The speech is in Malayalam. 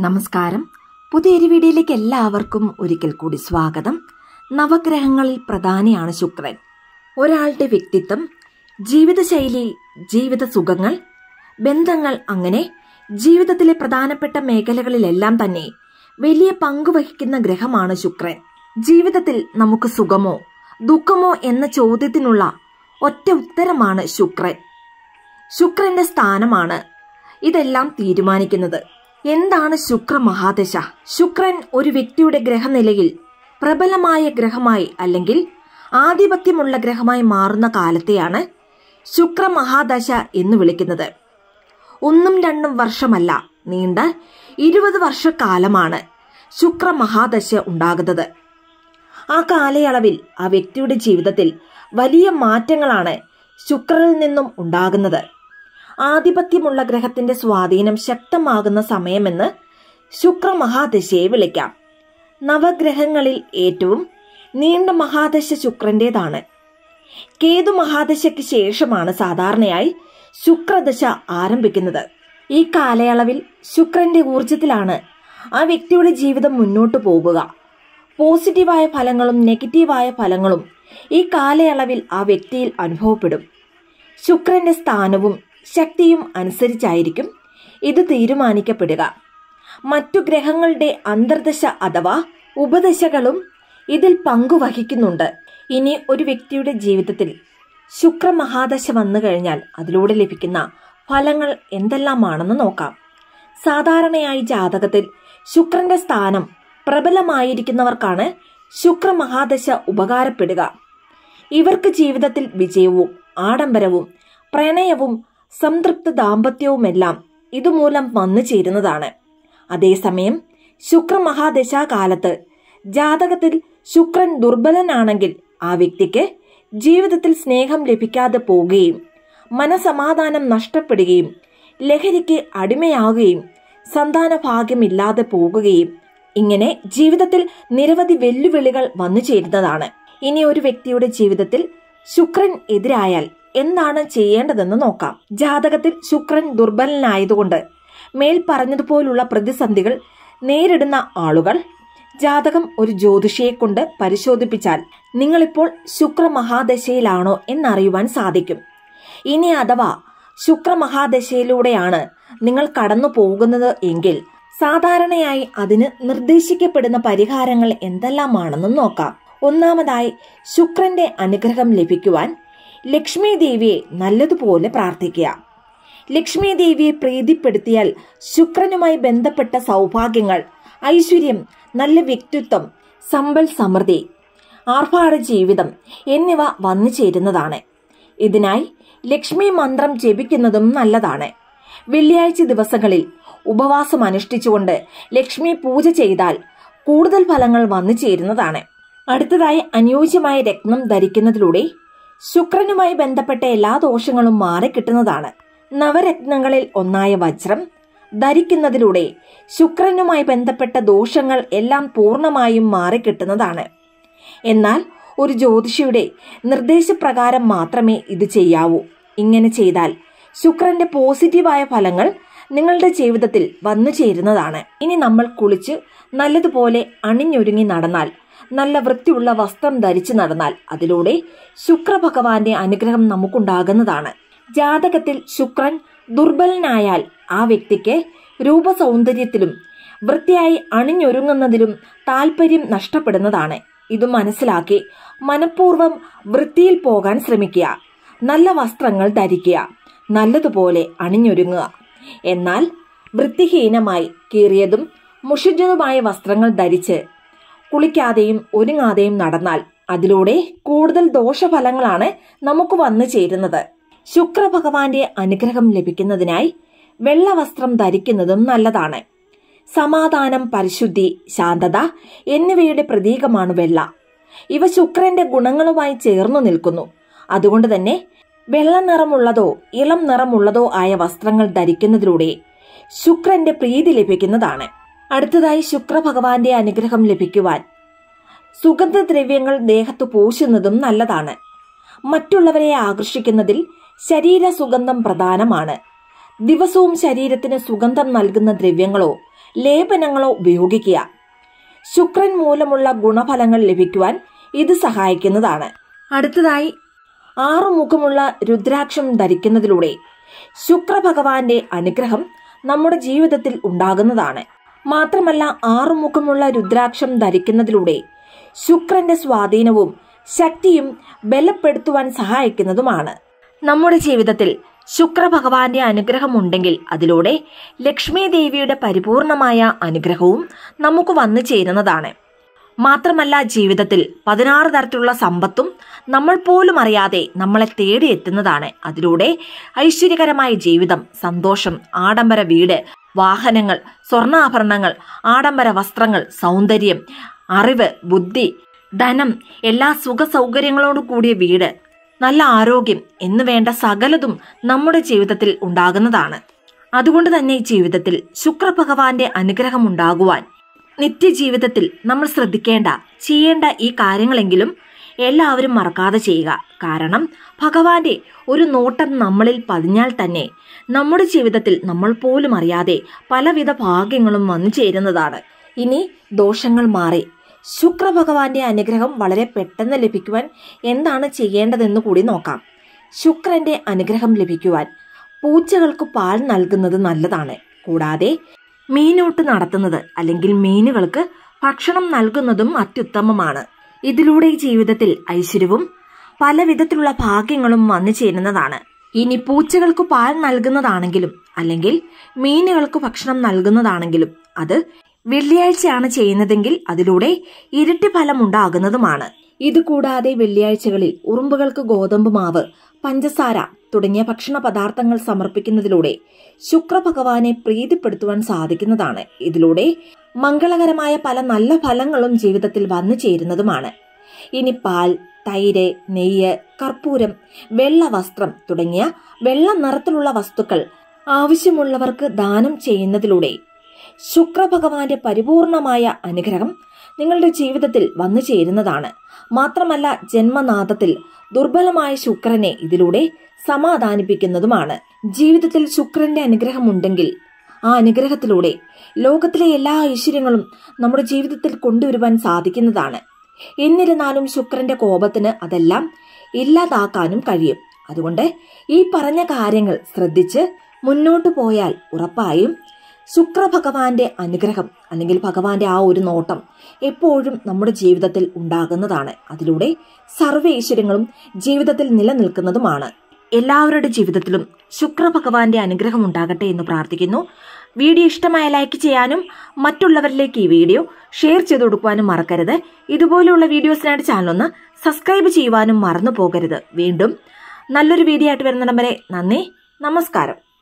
നമസ്കാരം പുതിയൊരു വീഡിയോയിലേക്ക് എല്ലാവർക്കും ഒരിക്കൽ കൂടി സ്വാഗതം നവഗ്രഹങ്ങളിൽ പ്രധാനിയാണ് ശുക്രൻ ഒരാളുടെ വ്യക്തിത്വം ജീവിതശൈലി ജീവിത സുഖങ്ങൾ ബന്ധങ്ങൾ അങ്ങനെ ജീവിതത്തിലെ പ്രധാനപ്പെട്ട മേഖലകളിലെല്ലാം തന്നെ വലിയ പങ്ക് വഹിക്കുന്ന ഗ്രഹമാണ് ശുക്രൻ ജീവിതത്തിൽ നമുക്ക് സുഖമോ ദുഃഖമോ എന്ന ചോദ്യത്തിനുള്ള ഒറ്റ ഉത്തരമാണ് ശുക്രൻ ശുക്രന്റെ സ്ഥാനമാണ് ഇതെല്ലാം തീരുമാനിക്കുന്നത് എന്താണ് ശുക്ര മഹാദശ ശുക്രൻ ഒരു വ്യക്തിയുടെ ഗ്രഹനിലയിൽ പ്രബലമായ ഗ്രഹമായി അല്ലെങ്കിൽ ആധിപത്യമുള്ള ഗ്രഹമായി മാറുന്ന കാലത്തെയാണ് ശുക്ര മഹാദശ എന്ന് വിളിക്കുന്നത് ഒന്നും രണ്ടും വർഷമല്ല നീണ്ട ഇരുപത് വർഷക്കാലമാണ് ശുക്ര മഹാദശ ഉണ്ടാകുന്നത് ആ കാലയളവിൽ ആ വ്യക്തിയുടെ ജീവിതത്തിൽ വലിയ മാറ്റങ്ങളാണ് ശുക്രനിൽ നിന്നും ഉണ്ടാകുന്നത് ആധിപത്യമുള്ള ഗ്രഹത്തിന്റെ സ്വാധീനം ശക്തമാകുന്ന സമയമെന്ന് ശുക്ര മഹാദശയെ വിളിക്കാം നവഗ്രഹങ്ങളിൽ ഏറ്റവും നീണ്ട മഹാദശ ശുക്രന്റേതാണ് കേതു മഹാദശയ്ക്ക് ശേഷമാണ് സാധാരണയായി ശുക്രദശ ആരംഭിക്കുന്നത് ഈ കാലയളവിൽ ശുക്രന്റെ ഊർജത്തിലാണ് ആ വ്യക്തിയുടെ ജീവിതം മുന്നോട്ടു പോകുക പോസിറ്റീവായ ഫലങ്ങളും നെഗറ്റീവായ ഫലങ്ങളും ഈ കാലയളവിൽ ആ വ്യക്തിയിൽ അനുഭവപ്പെടും ശുക്രന്റെ സ്ഥാനവും ശക്തിയും അനുസരിച്ചായിരിക്കും ഇത് തീരുമാനിക്കപ്പെടുക മറ്റു ഗ്രഹങ്ങളുടെ അന്തർദശ അഥവാ ഉപദശകളും ഇതിൽ പങ്കുവഹിക്കുന്നുണ്ട് ഇനി ഒരു വ്യക്തിയുടെ ജീവിതത്തിൽ ശുക്ര മഹാദശ വന്നു കഴിഞ്ഞാൽ അതിലൂടെ ലഭിക്കുന്ന ഫലങ്ങൾ എന്തെല്ലാമാണെന്ന് നോക്കാം സാധാരണയായി ജാതകത്തിൽ ശുക്രന്റെ സ്ഥാനം പ്രബലമായിരിക്കുന്നവർക്കാണ് ശുക്ര മഹാദശ ഉപകാരപ്പെടുക ഇവർക്ക് ജീവിതത്തിൽ വിജയവും ആഡംബരവും പ്രണയവും സംതൃപ്ത ദാമ്പത്യവുമെല്ലാം ഇതുമൂലം വന്നു ചേരുന്നതാണ് അതേസമയം ശുക്ര മഹാദശാകാലത്ത് ജാതകത്തിൽ ശുക്രൻ ദുർബലനാണെങ്കിൽ ആ വ്യക്തിക്ക് ജീവിതത്തിൽ സ്നേഹം ലഭിക്കാതെ പോവുകയും മനസമാധാനം നഷ്ടപ്പെടുകയും ലഹരിക്ക് അടിമയാവുകയും സന്താന ഭാഗ്യമില്ലാതെ പോകുകയും ഇങ്ങനെ ജീവിതത്തിൽ നിരവധി വെല്ലുവിളികൾ വന്നു ചേരുന്നതാണ് ഇനി ഒരു വ്യക്തിയുടെ ജീവിതത്തിൽ ശുക്രൻ എതിരായാൽ എന്താണ് ചെയ്യേണ്ടതെന്ന് നോക്കാം ജാതകത്തിൽ ശുക്രൻ ദുർബലനായതുകൊണ്ട് മേൽ പറഞ്ഞതുപോലുള്ള പ്രതിസന്ധികൾ നേരിടുന്ന ആളുകൾ ജാതകം ഒരു ജ്യോതിഷിയെ കൊണ്ട് പരിശോധിപ്പിച്ചാൽ നിങ്ങളിപ്പോൾ ശുക്ര മഹാദശയിലാണോ എന്നറിയുവാൻ സാധിക്കും ഇനി അഥവാ ശുക്ര മഹാദശയിലൂടെയാണ് നിങ്ങൾ കടന്നു പോകുന്നത് എങ്കിൽ സാധാരണയായി അതിന് നിർദ്ദേശിക്കപ്പെടുന്ന പരിഹാരങ്ങൾ എന്തെല്ലാമാണെന്നും നോക്കാം ഒന്നാമതായി ശുക്രന്റെ അനുഗ്രഹം ലഭിക്കുവാൻ ലക്ഷ്മി ദേവിയെ നല്ലതുപോലെ പ്രാർത്ഥിക്കുക ലക്ഷ്മി ദേവിയെ പ്രീതിപ്പെടുത്തിയാൽ ശുക്രനുമായി ബന്ധപ്പെട്ട സൗഭാഗ്യങ്ങൾ ഐശ്വര്യം നല്ല വ്യക്തിത്വം സമ്പൽ സമൃദ്ധി ആർഭാട ജീവിതം എന്നിവ വന്നു ചേരുന്നതാണ് ഇതിനായി ലക്ഷ്മി മന്ത്രം ജപിക്കുന്നതും നല്ലതാണ് വെള്ളിയാഴ്ച ദിവസങ്ങളിൽ ഉപവാസം അനുഷ്ഠിച്ചുകൊണ്ട് ലക്ഷ്മി പൂജ ചെയ്താൽ കൂടുതൽ ഫലങ്ങൾ വന്നു ചേരുന്നതാണ് അടുത്തതായി അനുയോജ്യമായ രത്നം ധരിക്കുന്നതിലൂടെ ശുക്രനുമായി ബന്ധപ്പെട്ട എല്ലാ ദോഷങ്ങളും മാറിക്കിട്ടുന്നതാണ് നവരത്നങ്ങളിൽ ഒന്നായ വജ്രം ധരിക്കുന്നതിലൂടെ ശുക്രനുമായി ബന്ധപ്പെട്ട ദോഷങ്ങൾ എല്ലാം പൂർണ്ണമായും മാറിക്കിട്ടുന്നതാണ് എന്നാൽ ഒരു ജ്യോതിഷിയുടെ നിർദ്ദേശപ്രകാരം മാത്രമേ ഇത് ചെയ്യാവൂ ഇങ്ങനെ ചെയ്താൽ ശുക്രന്റെ പോസിറ്റീവായ ഫലങ്ങൾ നിങ്ങളുടെ ജീവിതത്തിൽ വന്നു ചേരുന്നതാണ് ഇനി നമ്മൾ കുളിച്ച് നല്ലതുപോലെ അണിഞ്ഞൊരുങ്ങി നടന്നാൽ നല്ല വൃത്തിയുള്ള വസ്ത്രം ധരിച്ചു നടന്നാൽ അതിലൂടെ ശുക്രഭഗവാന്റെ അനുഗ്രഹം നമുക്കുണ്ടാകുന്നതാണ് ജാതകത്തിൽ ശുക്രൻ ദുർബലനായാൽ ആ വ്യക്തിക്ക് രൂപസൗന്ദര്യത്തിലും വൃത്തിയായി അണിഞ്ഞൊരുങ്ങുന്നതിലും താല്പര്യം നഷ്ടപ്പെടുന്നതാണ് ഇത് മനസ്സിലാക്കി മനഃപൂർവ്വം വൃത്തിയിൽ പോകാൻ ശ്രമിക്കുക നല്ല വസ്ത്രങ്ങൾ ധരിക്കുക നല്ലതുപോലെ അണിഞ്ഞൊരുങ്ങുക എന്നാൽ വൃത്തിഹീനമായി കീറിയതും മുഷിഞ്ഞതുമായ വസ്ത്രങ്ങൾ ധരിച്ച് കുളിക്കാതെയും ഒരുങ്ങാതെയും നടന്നാൽ അതിലൂടെ കൂടുതൽ ദോഷഫലങ്ങളാണ് നമുക്ക് വന്നു ചേരുന്നത് ശുക്രഭഗവാന്റെ അനുഗ്രഹം ലഭിക്കുന്നതിനായി വെള്ള വസ്ത്രം ധരിക്കുന്നതും നല്ലതാണ് സമാധാനം പരിശുദ്ധി ശാന്തത എന്നിവയുടെ പ്രതീകമാണ് വെള്ള ഇവ ശുക്രന്റെ ഗുണങ്ങളുമായി ചേർന്നു നിൽക്കുന്നു അതുകൊണ്ട് തന്നെ വെള്ള നിറമുള്ളതോ ഇളം നിറമുള്ളതോ ആയ വസ്ത്രങ്ങൾ ധരിക്കുന്നതിലൂടെ ശുക്രന്റെ പ്രീതി ലഭിക്കുന്നതാണ് അടുത്തതായി ശുക്രഭഗവാന്റെ അനുഗ്രഹം ലഭിക്കുവാൻ സുഗന്ധദ്രവ്യങ്ങൾ ദേഹത്ത് പൂശുന്നതും നല്ലതാണ് മറ്റുള്ളവരെ ആകർഷിക്കുന്നതിൽ ശരീര സുഗന്ധം പ്രധാനമാണ് ദിവസവും ശരീരത്തിന് സുഗന്ധം നൽകുന്ന ദ്രവ്യങ്ങളോ ലേപനങ്ങളോ ഉപയോഗിക്കുക ശുക്രൻ മൂലമുള്ള ഗുണഫലങ്ങൾ ലഭിക്കുവാൻ ഇത് സഹായിക്കുന്നതാണ് അടുത്തതായി ആറുമുഖമുള്ള രുദ്രാക്ഷം ധരിക്കുന്നതിലൂടെ ശുക്രഭഗവാന്റെ അനുഗ്രഹം നമ്മുടെ ജീവിതത്തിൽ ഉണ്ടാകുന്നതാണ് മാത്രമല്ല ആറുമുഖമുള്ള രുദ്രാക്ഷം ധരിക്കുന്നതിലൂടെ ശുക്രന്റെ സ്വാധീനവും ശക്തിയും ബലപ്പെടുത്തുവാൻ സഹായിക്കുന്നതുമാണ് നമ്മുടെ ജീവിതത്തിൽ ശുക്രഭഗവാന്റെ അനുഗ്രഹം ഉണ്ടെങ്കിൽ അതിലൂടെ ലക്ഷ്മി ദേവിയുടെ പരിപൂർണമായ അനുഗ്രഹവും നമുക്ക് വന്നു ചേരുന്നതാണ് മാത്രമല്ല ജീവിതത്തിൽ പതിനാറ് തരത്തിലുള്ള സമ്പത്തും നമ്മൾ പോലും അറിയാതെ നമ്മളെ തേടിയെത്തുന്നതാണ് അതിലൂടെ ഐശ്വര്യകരമായ ജീവിതം സന്തോഷം ആഡംബര വീട് വാഹനങ്ങൾ സ്വർണ്ണാഭരണങ്ങൾ ആഡംബര വസ്ത്രങ്ങൾ സൗന്ദര്യം അറിവ് ബുദ്ധി ധനം എല്ലാ സുഖ സൗകര്യങ്ങളോടു കൂടിയ വീട് നല്ല ആരോഗ്യം എന്ന് വേണ്ട സകലതും നമ്മുടെ ജീവിതത്തിൽ ഉണ്ടാകുന്നതാണ് അതുകൊണ്ട് തന്നെ ജീവിതത്തിൽ ശുക്രഭഗവാന്റെ അനുഗ്രഹം ഉണ്ടാകുവാൻ നിത്യജീവിതത്തിൽ നമ്മൾ ശ്രദ്ധിക്കേണ്ട ചെയ്യേണ്ട ഈ കാര്യങ്ങളെങ്കിലും എല്ലാവരും മറക്കാതെ ചെയ്യുക കാരണം ഭഗവാന്റെ ഒരു നോട്ടം നമ്മളിൽ പതിഞ്ഞാൽ തന്നെ നമ്മുടെ ജീവിതത്തിൽ നമ്മൾ പോലും അറിയാതെ പലവിധ ഭാഗ്യങ്ങളും വന്നു ചേരുന്നതാണ് ഇനി ദോഷങ്ങൾ മാറി ശുക്രഭഗവാന്റെ അനുഗ്രഹം വളരെ പെട്ടെന്ന് ലഭിക്കുവാൻ എന്താണ് ചെയ്യേണ്ടതെന്ന് കൂടി നോക്കാം ശുക്രന്റെ അനുഗ്രഹം ലഭിക്കുവാൻ പൂച്ചകൾക്ക് പാൽ നൽകുന്നത് നല്ലതാണ് കൂടാതെ മീനൂട്ട് നടത്തുന്നത് അല്ലെങ്കിൽ മീനുകൾക്ക് ഭക്ഷണം നൽകുന്നതും അത്യുത്തമമാണ് ഇതിലൂടെ ജീവിതത്തിൽ ഐശ്വര്യവും പല വിധത്തിലുള്ള ഭാഗ്യങ്ങളും വന്നു ചേരുന്നതാണ് ഇനി പൂച്ചകൾക്ക് പാൽ നൽകുന്നതാണെങ്കിലും അല്ലെങ്കിൽ മീനുകൾക്ക് ഭക്ഷണം നൽകുന്നതാണെങ്കിലും അത് വെള്ളിയാഴ്ചയാണ് ചെയ്യുന്നതെങ്കിൽ അതിലൂടെ ഇരട്ടി ഫലം ഉണ്ടാകുന്നതുമാണ് ഇതുകൂടാതെ വെള്ളിയാഴ്ചകളിൽ ഉറുമ്പുകൾക്ക് ഗോതമ്പ് മാവ് പഞ്ചസാര തുടങ്ങിയ ഭക്ഷണ പദാർത്ഥങ്ങൾ സമർപ്പിക്കുന്നതിലൂടെ ശുക്രഭഗവാനെ പ്രീതിപ്പെടുത്തുവാൻ സാധിക്കുന്നതാണ് ഇതിലൂടെ മംഗളകരമായ പല നല്ല ഫലങ്ങളും ജീവിതത്തിൽ വന്നു ചേരുന്നതുമാണ് ഇനി പാൽ തൈര് നെയ്യ് കർപ്പൂരം വെള്ള വസ്ത്രം തുടങ്ങിയ വെള്ള നിറത്തിലുള്ള വസ്തുക്കൾ ആവശ്യമുള്ളവർക്ക് ദാനം ചെയ്യുന്നതിലൂടെ ശുക്രഭഗവാന്റെ പരിപൂർണമായ അനുഗ്രഹം നിങ്ങളുടെ ജീവിതത്തിൽ വന്നു ചേരുന്നതാണ് മാത്രമല്ല ജന്മനാഥത്തിൽ ദുർബലമായ ശുക്രനെ ഇതിലൂടെ സമാധാനിപ്പിക്കുന്നതുമാണ് ജീവിതത്തിൽ ശുക്രന്റെ അനുഗ്രഹമുണ്ടെങ്കിൽ ആ അനുഗ്രഹത്തിലൂടെ ലോകത്തിലെ എല്ലാ ഐശ്വര്യങ്ങളും നമ്മുടെ ജീവിതത്തിൽ കൊണ്ടുവരുവാൻ സാധിക്കുന്നതാണ് എന്നിരുന്നാലും ശുക്രന്റെ കോപത്തിന് അതെല്ലാം ഇല്ലാതാക്കാനും കഴിയും അതുകൊണ്ട് ഈ പറഞ്ഞ കാര്യങ്ങൾ ശ്രദ്ധിച്ച് മുന്നോട്ടു പോയാൽ ഉറപ്പായും ശുക്രഭഗവാന്റെ അനുഗ്രഹം അല്ലെങ്കിൽ ഭഗവാന്റെ ആ ഒരു നോട്ടം എപ്പോഴും നമ്മുടെ ജീവിതത്തിൽ ഉണ്ടാകുന്നതാണ് അതിലൂടെ സർവ്വൈശ്വര്യങ്ങളും ജീവിതത്തിൽ നിലനിൽക്കുന്നതുമാണ് എല്ലാവരുടെ ജീവിതത്തിലും ശുക്രഭഗവാന്റെ അനുഗ്രഹം ഉണ്ടാകട്ടെ എന്ന് പ്രാർത്ഥിക്കുന്നു വീഡിയോ ഇഷ്ടമായ ലൈക്ക് ചെയ്യാനും മറ്റുള്ളവരിലേക്ക് ഈ വീഡിയോ ഷെയർ ചെയ്ത് കൊടുക്കുവാനും മറക്കരുത് ഇതുപോലെയുള്ള വീഡിയോസിനായിട്ട് ചാനൽ ഒന്ന് സബ്സ്ക്രൈബ് ചെയ്യുവാനും മറന്നു പോകരുത് വീണ്ടും നല്ലൊരു വീഡിയോ ആയിട്ട് വരുന്നിടം വരെ നന്ദി നമസ്കാരം